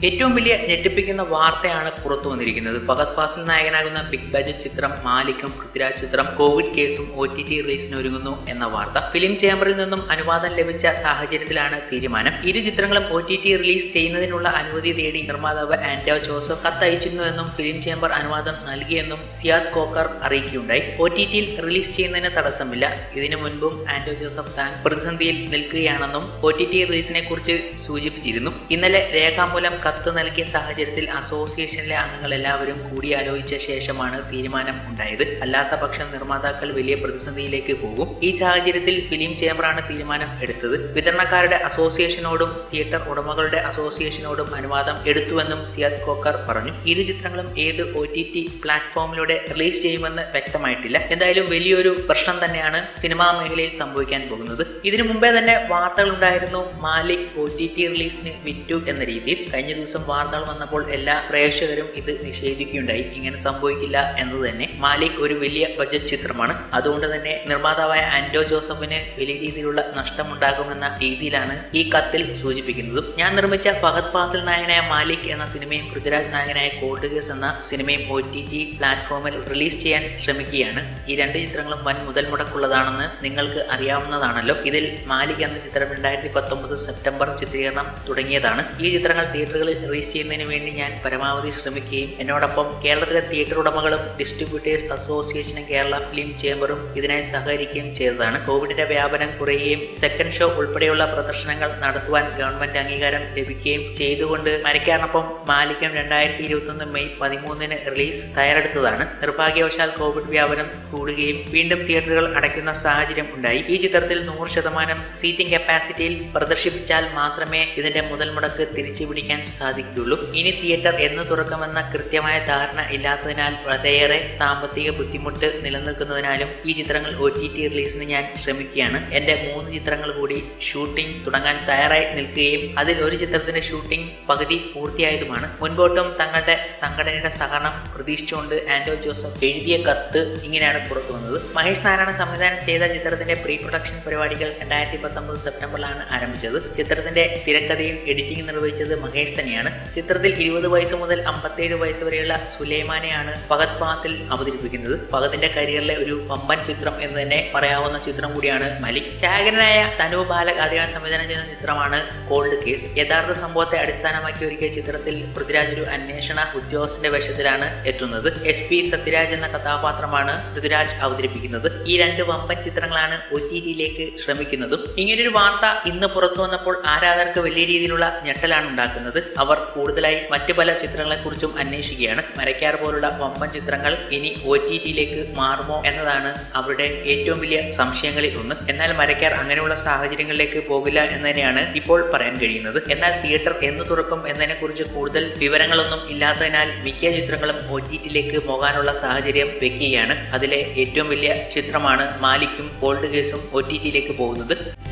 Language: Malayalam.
ഏറ്റവും വലിയ ഞെട്ടിപ്പിക്കുന്ന വാർത്തയാണ് പുറത്തു വന്നിരിക്കുന്നത് ഫഹദ് ഫാസിൽ നായകനാകുന്ന ബിഗ് ബജറ്റ് ചിത്രം മാലിക്കും പൃഥ്വിരാജ് ചിത്രം കോവിഡ് കേസും ഒ ടി ടി റിലീസിന് ഒരുങ്ങുന്നു എന്ന വാർത്ത ഫിലിം ചേംബറിൽ നിന്നും അനുവാദം ലഭിച്ച സാഹചര്യത്തിലാണ് തീരുമാനം ഇരു ചിത്രങ്ങളും ഒ ടി ടി റിലീസ് ചെയ്യുന്നതിനുള്ള അനുമതി തേടി നിർമ്മാതാവ് ആന്റോ ജോസഫ് കത്തയച്ചിരുന്നുവെന്നും ഫിലിം ചേംബർ അനുവാദം നൽകിയെന്നും സിയാദ് കോക്കർ അറിയിക്കുകയുണ്ടായി ഒ ടി ടിയിൽ റിലീസ് ചെയ്യുന്നതിന് തടസ്സമില്ല ഇതിനു മുൻപും ആന്റോ ജോസഫ് താൻ പ്രതിസന്ധിയിൽ നിൽക്കുകയാണെന്നും ഒ ടി ടി റിലീസിനെ കുറിച്ച് സൂചിപ്പിച്ചിരുന്നു ഇന്നലെ രേഖാമൂലം കത്ത് നൽകിയ സാഹചര്യത്തിൽ അസോസിയേഷനിലെ അംഗങ്ങൾ എല്ലാവരും കൂടിയാലോചിച്ച ശേഷമാണ് തീരുമാനം ഉണ്ടായത് അല്ലാത്ത പക്ഷം നിർമ്മാതാക്കൾ വലിയ പ്രതിസന്ധിയിലേക്ക് പോകും ഈ സാഹചര്യത്തിൽ ഫിലിം ചേംബറാണ് തീരുമാനം എടുത്തത് വിതരണക്കാരുടെ അസോസിയേഷനോടും തിയേറ്റർ ഉടമകളുടെ അസോസിയേഷനോടും അനുവാദം എടുത്തുവെന്നും സിയാദ് കോക്കർ പറഞ്ഞു ഇരു ചിത്രങ്ങളും ഏത് ഒ ടി ടി പ്ലാറ്റ്ഫോമിലൂടെ റിലീസ് ചെയ്യുമെന്ന് വ്യക്തമായിട്ടില്ല എന്തായാലും വലിയൊരു പ്രശ്നം തന്നെയാണ് സിനിമാ മേഖലയിൽ സംഭവിക്കാൻ പോകുന്നത് ഇതിനു മുമ്പേ തന്നെ വാർത്തകൾ ഉണ്ടായിരുന്നു മാലിക് ഒ ടി ടി റിലീസിന് വിറ്റു എന്ന രീതിയിൽ കഴിഞ്ഞ ദിവസം വാർത്തകൾ വന്നപ്പോൾ എല്ലാ പ്രേക്ഷകരും ഇത് നിഷേധിക്കുകയുണ്ടായി ഇങ്ങനെ സംഭവിക്കില്ല എന്നത് തന്നെ മാലിക് ഒരു വലിയ ബജറ്റ് ചിത്രമാണ് അതുകൊണ്ട് തന്നെ നിർമ്മാതാവായ ആന്റോ ജോസഫിന് വലിയ രീതിയിലുള്ള നഷ്ടമുണ്ടാകുമെന്ന രീതിയിലാണ് ഈ കത്തിൽ സൂചിപ്പിക്കുന്നതും ഞാൻ നിർമ്മിച്ച ഫഹദ് ഫാസിൽ നായകനായ മാലിക് എന്ന സിനിമയും പൃഥ്വിരാജ് നായകനായ കോൾഡ് കേസ് എന്ന സിനിമയും ഒ ടി ടി പ്ലാറ്റ്ഫോമിൽ റിലീസ് ചെയ്യാൻ ശ്രമിക്കുകയാണ് ഈ രണ്ട് ചിത്രങ്ങളും വൻ മുതൽ മുടക്കുള്ളതാണെന്ന് നിങ്ങൾക്ക് അറിയാവുന്നതാണല്ലോ ഇതിൽ മാലിക് എന്ന ചിത്രം രണ്ടായിരത്തി പത്തൊമ്പത് സെപ്റ്റംബർ ചിത്രീകരണം തുടങ്ങിയതാണ് ഈ ചിത്രങ്ങൾ തിയേറ്ററുകളിൽ റിലീസ് ചെയ്യുന്നതിന് വേണ്ടി ഞാൻ പരമാവധി ശ്രമിക്കുകയും എന്നോടൊപ്പം കേരളത്തിലെ തിയേറ്റർ ഉടമകളും ഡിസ്ട്രിബ്യൂട്ടേഴ്സ് അസോസിയേഷനും കേരള ഫിലിം ചേംബറും ഇതിനായി സഹകരിക്കുകയും ചെയ്തതാണ് കോവിഡിന്റെ വ്യാപനം കുറയുകയും സെക്കൻഡ് ഷോ ഉൾപ്പെടെയുള്ള പ്രദർശനങ്ങൾ നടത്തുവാൻ ഗവൺമെന്റ് അംഗീകാരം ലഭിക്കുകയും ചെയ്തുകൊണ്ട് മരക്കാരനൊപ്പം മാലിക്യം രണ്ടായിരത്തി ഇരുപത്തൊന്ന് മെയ് പതിമൂന്നിന് റിലീസ് തയ്യാറെടുത്തതാണ് നിർഭാഗ്യവശാൽ കോവിഡ് വ്യാപനം കൂടുകയും വീണ്ടും തിയേറ്ററുകൾ അടയ്ക്കുന്ന സാഹചര്യം ഉണ്ടായി ഈ ചിത്രത്തിൽ നൂറ് ശതമാനം സീറ്റിംഗ് കപ്പാസിറ്റിയിൽ പ്രദർശിപ്പിച്ചാൽ മാത്രമേ ഇതിന്റെ മുതൽ മുടക്ക് തിരിച്ചു പിടിക്കാൻ സാധിക്കുകയുള്ളൂ ഇനി തിയേറ്റർ എന്ന് തുറക്കുമെന്ന കൃത്യമായ ധാരണ ഇല്ലാത്തതിനാൽ വളരെയേറെ സാമ്പത്തിക ബുദ്ധിമുട്ട് നിലനിൽക്കുന്നതിനാലും ഈ ചിത്രങ്ങൾ ഒ ടി ടി റിലീസിന് ഞാൻ ശ്രമിക്കുകയാണ് എന്റെ മൂന്ന് ചിത്രങ്ങൾ കൂടി ഷൂട്ടിംഗ് തുടങ്ങാൻ തയ്യാറായി നിൽക്കുകയും അതിൽ ഒരു ചിത്രത്തിന്റെ ഷൂട്ടിംഗ് പകുതി പൂർത്തിയായതുമാണ് മുൻപോട്ടും തങ്ങളുടെ സംഘടനയുടെ സഹകരണം പ്രതീക്ഷിച്ചുകൊണ്ട് ആന്റോ ജോസഫ് എഴുതിയ കത്ത് ഇങ്ങനെയാണ് പുറത്തു വന്നത് മഹേഷ് നാരായണൻ സംവിധാനം ചെയ്ത ചിത്രത്തിന്റെ പ്രീ പ്രൊഡക്ഷൻ പരിപാടികൾ രണ്ടായിരത്തി പത്തൊമ്പത് സെപ്റ്റംബറിലാണ് ആരംഭിച്ചത് ചിത്രത്തിന്റെ തിരക്കഥയും എഡിറ്റിംഗ് നിർവഹിച്ചത് മഹേഷ് തന്നെയാണ് ചിത്രത്തിൽ ഇരുപത് വയസ്സ് മുതൽ അമ്പത്തേഴ് വയസ്സ് വരെയുള്ള സുലൈമാനെയാണ് ഫഹദ് ഫാസിൽ അവതരിപ്പിക്കുന്നത് ഫഹദിന്റെ കരിയറിലെ ഒരു വമ്പൻ ചിത്രം എന്ന് തന്നെ പറയാവുന്ന ചിത്രം കൂടിയാണ് മലിക് ഛായാഗ്രനായ തനു ബാലക് അദ്ദേഹം സംവിധാനം ചെയ്യുന്ന ചിത്രമാണ് കോൾഡ് കേസ് യഥാർത്ഥ സംഭവത്തെ അടിസ്ഥാനമാക്കി ഒരുക്കിയ ചിത്രത്തിൽ പൃഥ്വിരാജ് ഒരു അന്വേഷണ ഉദ്യോഗസ്ഥന്റെ വേഷത്തിലാണ് എത്തുന്നത് എസ് പി സത്യരാജ് എന്ന കഥാപാത്രമാണ് പൃഥ്വിരാജ് അവതരിപ്പിക്കുന്നത് ഈ രണ്ട് വമ്പൻ ചിത്രങ്ങളാണ് ഒ ടി ടിയിലേക്ക് ശ്രമിക്കുന്നതും ഇങ്ങനൊരു വാർത്ത ഇന്ന് പുറത്തു വന്നപ്പോൾ ആരാധകർക്ക് വലിയ രീതിയിലുള്ള ഞെട്ടലാണ് ഉണ്ടാക്കുന്നത് അവർ കൂടുതലായി മറ്റു പല ചിത്രങ്ങളെക്കുറിച്ചും അന്വേഷിക്കുകയാണ് മരക്കാർ പോലുള്ള വമ്പൻ ചിത്രങ്ങൾ ഇനി ഒ ടി ടിയിലേക്ക് മാറുമോ എന്നതാണ് അവരുടെ ഏറ്റവും വലിയ സംശയങ്ങളിൽ ഒന്ന് എന്നാൽ മരക്കാർ അങ്ങനെയുള്ള സാഹചര്യങ്ങളിലേക്ക് പോകില്ല എന്ന് തന്നെയാണ് ഇപ്പോൾ പറയാൻ കഴിയുന്നത് എന്നാൽ തിയേറ്റർ എന്ന് തുറക്കും എന്നതിനെക്കുറിച്ച് കൂടുതൽ വിവരങ്ങളൊന്നും ഇല്ലാത്തതിനാൽ മിക്ക ചിത്രങ്ങളും ഒ ടി ടിയിലേക്ക് പോകാനുള്ള സാഹചര്യം വെക്കുകയാണ് അതിലെ ഏറ്റവും വലിയ ചിത്രമാണ് മാലിക്കും ഓൾഡ് കേസും ഒ ടി ടിയിലേക്ക് പോകുന്നത്